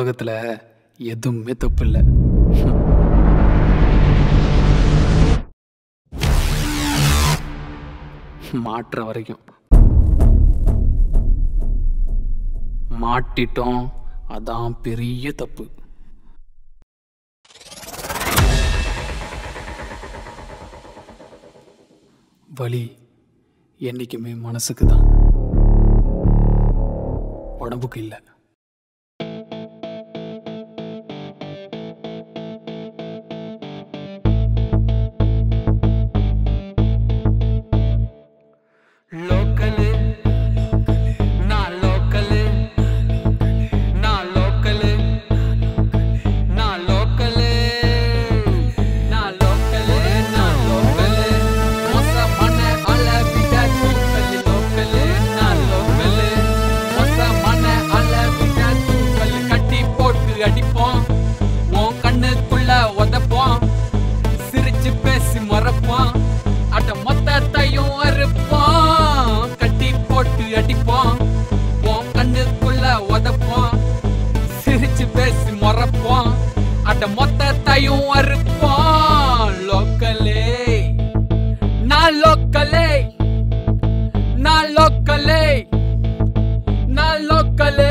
உலகத்துல எதுவுமே தப்பு இல்லை மாற்ற வரைக்கும் மாட்டிட்டோம் அதான் பெரிய தப்பு வலி என்னைக்குமே மனசுக்கு தான் உடம்புக்கு இல்லை லோக்கலு நான் லோக்கலு நான் லோக்கலு நான் லோக்கலு நான் லோக்கலு நான் லோக்கலு மோசமான அளவிட தூக்கலு லோக்கலு நான் லோக்கலு மோசமான அளவிட தூக்கலு கட்டி போட்டு அடிப்போம் உன் கண்ணுக்குள்ள உதப்போம் சிரிச்சு பேசி மறப்போம் அட மொத்தத்தையும் அறுப்போம் கட்டி போட்டு அடிப்போம் உன் கண்ணுக்குள்ள உதப்போம் சிரிச்சு பேசி மறப்போம் அட மொத்தத்தையும் அறுப்போம் லோக்கலே நான் லோக்கலே நான் லோக்கலே நான் லோக்கலே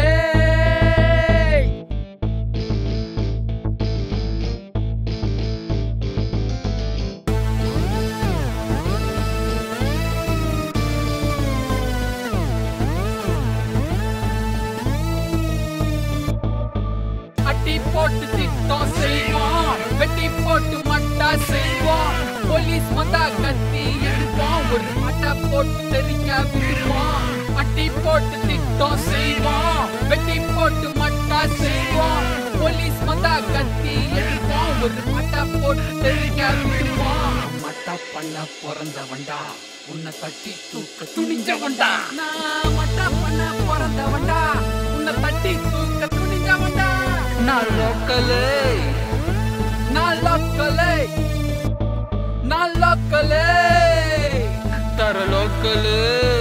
அட்டி போட்டு திட்டம் செய்வோம் வெட்டி போட்டு மட்டா செய்வோம் போலீஸ் வந்தா கத்தி எடுப்போம் ஒரு மட்டா போட்டு தெரிக்க விடுவோம் அட்டி போட்டு திட்டம் செய்வோம் வெட்டி போட்டு மட்டா செய்வோம் போலீஸ் வந்தா கத்தி எடுப்போம் ஒரு மட்டா போட்டு தெரிக்க விடுவோம் மட்டா பண்ண பிறந்தவன்டா உன்னை தட்டி தூக்க துணிஞ்சவன்டா நான் மட்டா பண்ண பிறந்தவன்டா உன்னை தட்டி தூக்க துணிஞ்சவன்டா நான் லோக்கலே நான் லோக்கலே நான் லோக்கலே தர லோக்கலே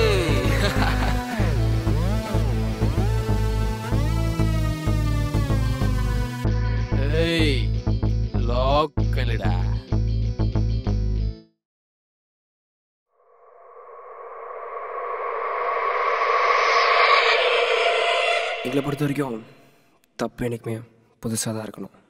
ஏய் லோக்கலுடா எங்களை பொறுத்த வரைக்கும் தப்பு என்றைக்குமே புதுசாக தான் இருக்கணும்